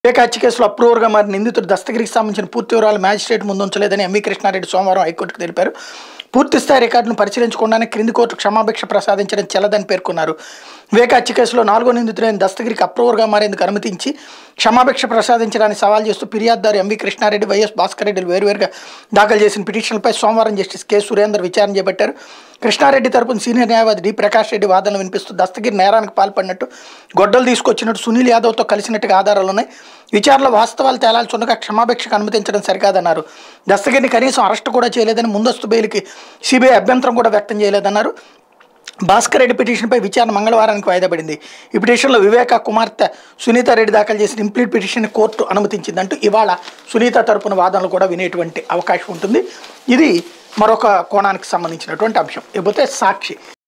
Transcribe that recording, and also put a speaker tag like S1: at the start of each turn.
S1: వివేక హత్య కేసులో అప్రూవర్గా మారిన నిందితుడు దస్తగిరికి సంబంధించిన పూర్తి వివరాలు మ్యాజిస్ట్రేట్ ముందు ఉంచలేదని ఎంవీ కృష్ణారెడ్డి సోమవారం హైకోర్టుకు తెలిపారు పూర్తి స్థాయి రికార్డును పరిశీలించకుండానే క్రింది కోర్టు క్షమాభిక్ష ప్రసాదించడం చెల్లదని పేర్కొన్నారు వివేక హత్య కేసులో నాలుగో నిందితుడైన దస్తగిరికి అప్రూవర్గా మారేందుకు అనుమతించి క్షమాభిక్ష ప్రసాదించడానికి సవాల్ చేస్తూ ఫిర్యాదుదారు ఎంవీ కృష్ణారెడ్డి వైఎస్ భాస్కర్ రెడ్డిలు వేరువేరుగా దాఖలు చేసిన పిటిషన్లపై సోమవారం జస్టిస్ కె సురేందర్ విచారణ చేపట్టారు కృష్ణారెడ్డి తరపున సీనియర్ న్యాయవాది డి ప్రకాష్ రెడ్డి వాదనలు వినిపిస్తూ దస్తగిరి నేరానికి పాల్పడినట్టు గొడ్డలు తీసుకొచ్చినట్టు సునీల్ యాదవ్తో కలిసినట్టుగా ఆధారాలు ఉన్నాయి విచారణలో వాస్తవాలు తేలాల్సి ఉండగా క్షమాభిక్షకు అనుమతించడం సరికాదన్నారు దస్తగిరిని కనీసం అరెస్ట్ కూడా చేయలేదని ముందస్తు బెయిల్కి సిబిఐ అభ్యంతరం కూడా వ్యక్తం చేయలేదన్నారు భాస్కర్ రెడ్డి పిటిషన్పై విచారణ మంగళవారానికి వాయిదా పడింది ఈ పిటిషన్లో వివేక కుమార్తె సునీత రెడ్డి దాఖలు చేసిన ఇంప్లీట్ పిటిషన్ కోర్టు అనుమతించిందంటూ ఇవాళ సునీత తరపున వాదనలు కూడా వినేటువంటి అవకాశం ఉంటుంది ఇది మరొక కోణానికి సంబంధించినటువంటి అంశం ఇకపోతే సాక్షి